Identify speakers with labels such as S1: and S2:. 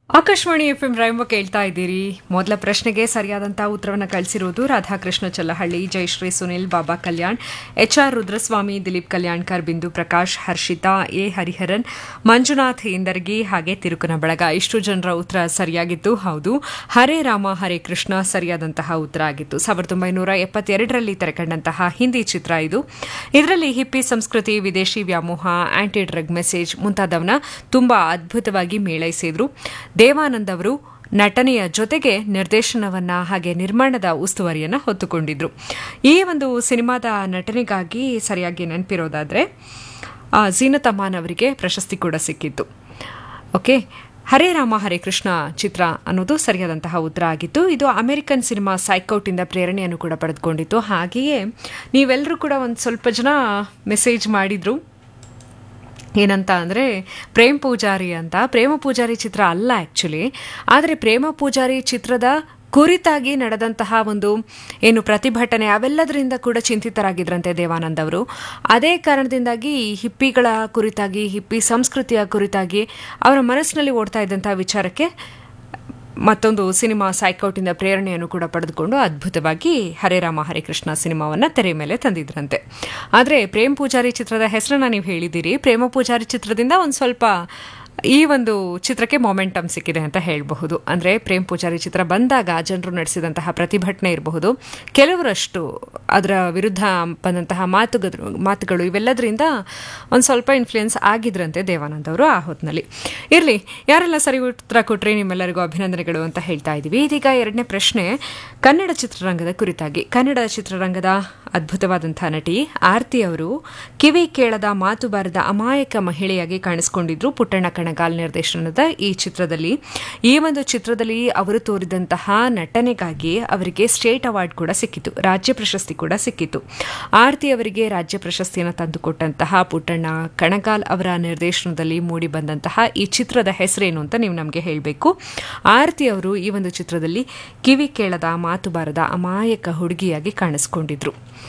S1: Akashvani F M ರೈಂಬ ಕೇಳ್ತಾ ಇದ್ದೀರಿ ಮೊದಲ ಪ್ರಶ್ನೆಗೆ ಸರಿಯಾದಂತಹ ಉತ್ತರವನ್ನು ಕಳಿಸಿರೋದು Radhakrishna Challahalli Jayashree Sunil Baba Kalyan H R Rudraswamy Dilip Kalyankar Bindu Prakash Harshitha A Hariharan Manjunath Indargi ಹಾಗೆ ತಿರುಕನ ಬಳಗ ಇಷ್ಟು ಜನರ ಉತ್ತರ ಸರಿಯಾಗಿತ್ತು ಹೌದು ಹರೇ ರಾಮ ಹರೇ ಕೃಷ್ಣ ಸರಿಯಾದಂತಹ ಉತ್ತರ ಆಗಿತ್ತು ಸಾವಿರದ ಒಂಬೈನೂರ ಎಪ್ಪತ್ತೆರಡರಲ್ಲಿ ತೆರೆಕಂಡಂತಹ ಹಿಂದಿ ಚಿತ್ರ ಇದು ಇದರಲ್ಲಿ ಹಿಪ್ಪಿ ಸಂಸ್ಕೃತಿ ವಿದೇಶಿ ವ್ಯಾಮೋಹ ಆಂಟಿ ಡ್ರಗ್ ಮೆಸೇಜ್ ಮುಂತಾದವನ್ನ ತುಂಬಾ ಅದ್ಭುತವಾಗಿ ಮೇಳೈಸಿದ್ರು ದೇವಾನಂದ್ ಅವರು ನಟನೆಯ ಜೊತೆಗೆ ನಿರ್ದೇಶನವನ್ನ ಹಾಗೆ ನಿರ್ಮಾಣದ ಉಸ್ತುವಾರಿಯನ್ನ ಹೊತ್ತುಕೊಂಡಿದ್ರು ಈ ಒಂದು ಸಿನಿಮಾದ ನಟನೆಗಾಗಿ ಸರಿಯಾಗಿ ನೆನಪಿರೋದಾದ್ರೆ ಆ, ಝೀನತ್ ಅಮಾನ್ ಅವರಿಗೆ ಪ್ರಶಸ್ತಿ ಕೂಡ ಸಿಕ್ಕಿತ್ತು ಓಕೆ ಹರೇ ರಾಮ ಹರೇ ಕೃಷ್ಣ ಚಿತ್ರ ಅನ್ನೋದು ಸರಿಯಾದಂತಹ ಉತ್ತರ ಆಗಿತ್ತು ಇದು ಅಮೆರಿಕನ್ ಸಿನಿಮಾ ಸೈಕೌಟಿಂದ ಪ್ರೇರಣೆಯನ್ನು ಕೂಡ ಪಡೆದುಕೊಂಡಿತ್ತು ಹಾಗೆಯೇ ನೀವೆಲ್ಲರೂ ಕೂಡ ಒಂದು ಸ್ವಲ್ಪ ಜನ ಮೆಸೇಜ್ ಮಾಡಿದ್ರು ಏನಂತ ಅಂದರೆ ಪ್ರೇಮ್ ಪೂಜಾರಿ ಅಂತ ಪ್ರೇಮ ಪೂಜಾರಿ ಚಿತ್ರ ಅಲ್ಲ ಆ್ಯಕ್ಚುಲಿ ಆದರೆ ಪ್ರೇಮ ಪೂಜಾರಿ ಚಿತ್ರದ ಕುರಿತಾಗಿ ನಡೆದಂತಹ ಒಂದು ಏನು ಪ್ರತಿಭಟನೆ ಅವೆಲ್ಲದರಿಂದ ಕೂಡ ಚಿಂತಿತರಾಗಿದ್ರಂತೆ ದೇವಾನಂದ್ ಅವರು ಅದೇ ಕಾರಣದಿಂದಾಗಿ ಈ ಹಿಪ್ಪಿಗಳ ಕುರಿತಾಗಿ ಹಿಪ್ಪಿ ಸಂಸ್ಕೃತಿಯ ಕುರಿತಾಗಿ ಅವರ ಮನಸ್ಸಿನಲ್ಲಿ ಓಡ್ತಾ ಇದ್ದಂತಹ ವಿಚಾರಕ್ಕೆ ಮತ್ತೊಂದು ಸಿನಿಮಾ ಸೈಕೌಟಿಂದ ಪ್ರೇರಣೆಯನ್ನು ಕೂಡ ಪಡೆದುಕೊಂಡು ಅದ್ಭುತವಾಗಿ ಹರೇ ರಾಮ ಹರೇ ಕೃಷ್ಣ ಸಿನಿಮಾವನ್ನ ತೆರೆ ಮೇಲೆ ತಂದಿದ್ರಂತೆ ಆದರೆ ಪ್ರೇಮ್ ಪೂಜಾರಿ ಚಿತ್ರದ ಹೆಸರನ್ನ ನೀವು ಹೇಳಿದ್ದೀರಿ ಪ್ರೇಮ ಪೂಜಾರಿ ಚಿತ್ರದಿಂದ ಒಂದು ಸ್ವಲ್ಪ ಈ ಒಂದು ಚಿತ್ರಕ್ಕೆ ಮೊಮೆಂಟಮ್ ಸಿಕ್ಕಿದೆ ಅಂತ ಹೇಳಬಹುದು ಅಂದರೆ ಪ್ರೇಮ್ ಪೂಜಾರಿ ಚಿತ್ರ ಬಂದಾಗ ಜನರು ನಡೆಸಿದಂತಹ ಪ್ರತಿಭಟನೆ ಇರಬಹುದು ಕೆಲವರಷ್ಟು ಅದರ ವಿರುದ್ಧ ಬಂದಂತಹ ಮಾತುಗಳು ಮಾತುಗಳು ಇವೆಲ್ಲದರಿಂದ ಒಂದು ಸ್ವಲ್ಪ ಇನ್ಫ್ಲೂಯೆನ್ಸ್ ಆಗಿದ್ರಂತೆ ದೇವಾನಂದ್ ಅವರು ಆ ಹೊತ್ತಿನಲ್ಲಿ ಇರಲಿ ಯಾರೆಲ್ಲ ಸರಿ ಉತ್ತರ ಕೊಟ್ಟರೆ ನಿಮ್ಮೆಲ್ಲರಿಗೂ ಅಭಿನಂದನೆಗಳು ಅಂತ ಹೇಳ್ತಾ ಇದ್ದೀವಿ ಇದೀಗ ಎರಡನೇ ಪ್ರಶ್ನೆ ಕನ್ನಡ ಚಿತ್ರರಂಗದ ಕುರಿತಾಗಿ ಕನ್ನಡ ಚಿತ್ರರಂಗದ ಅದ್ಭುತವಾದಂತಹ ನಟಿ ಆರ್ತಿ ಅವರು ಕಿವಿ ಕೇಳದ ಮಾತು ಬಾರದ ಅಮಾಯಕ ಮಹಿಳೆಯಾಗಿ ಕಾಣಿಸಿಕೊಂಡಿದ್ರು ಪುಟ್ಟಣ್ಣ ಕಣಗಾಲ್ ನಿರ್ದೇಶನದ ಈ ಚಿತ್ರದಲ್ಲಿ ಈ ಒಂದು ಚಿತ್ರದಲ್ಲಿ ಅವರು ತೋರಿದಂತಹ ನಟನೆಗಾಗಿ ಅವರಿಗೆ ಸ್ಟೇಟ್ ಅವಾರ್ಡ್ ಕೂಡ ಸಿಕ್ಕಿತು ರಾಜ್ಯ ಪ್ರಶಸ್ತಿ ಕೂಡ ಸಿಕ್ಕಿತು ಆರ್ತಿ ಅವರಿಗೆ ರಾಜ್ಯ ಪ್ರಶಸ್ತಿಯನ್ನು ತಂದುಕೊಟ್ಟಂತಹ ಪುಟ್ಟಣ್ಣ ಕಣಗಾಲ್ ಅವರ ನಿರ್ದೇಶನದಲ್ಲಿ ಮೂಡಿ ಬಂದಂತಹ ಈ ಚಿತ್ರದ ಹೆಸರೇನು ಅಂತ ನೀವು ನಮಗೆ ಹೇಳಬೇಕು ಆರ್ತಿ ಅವರು ಈ ಒಂದು ಚಿತ್ರದಲ್ಲಿ ಕಿವಿ ಕೇಳದ ಮಾತು ಬಾರದ ಅಮಾಯಕ ಹುಡುಗಿಯಾಗಿ ಕಾಣಿಸ್ಕೊಂಡಿದ್ರು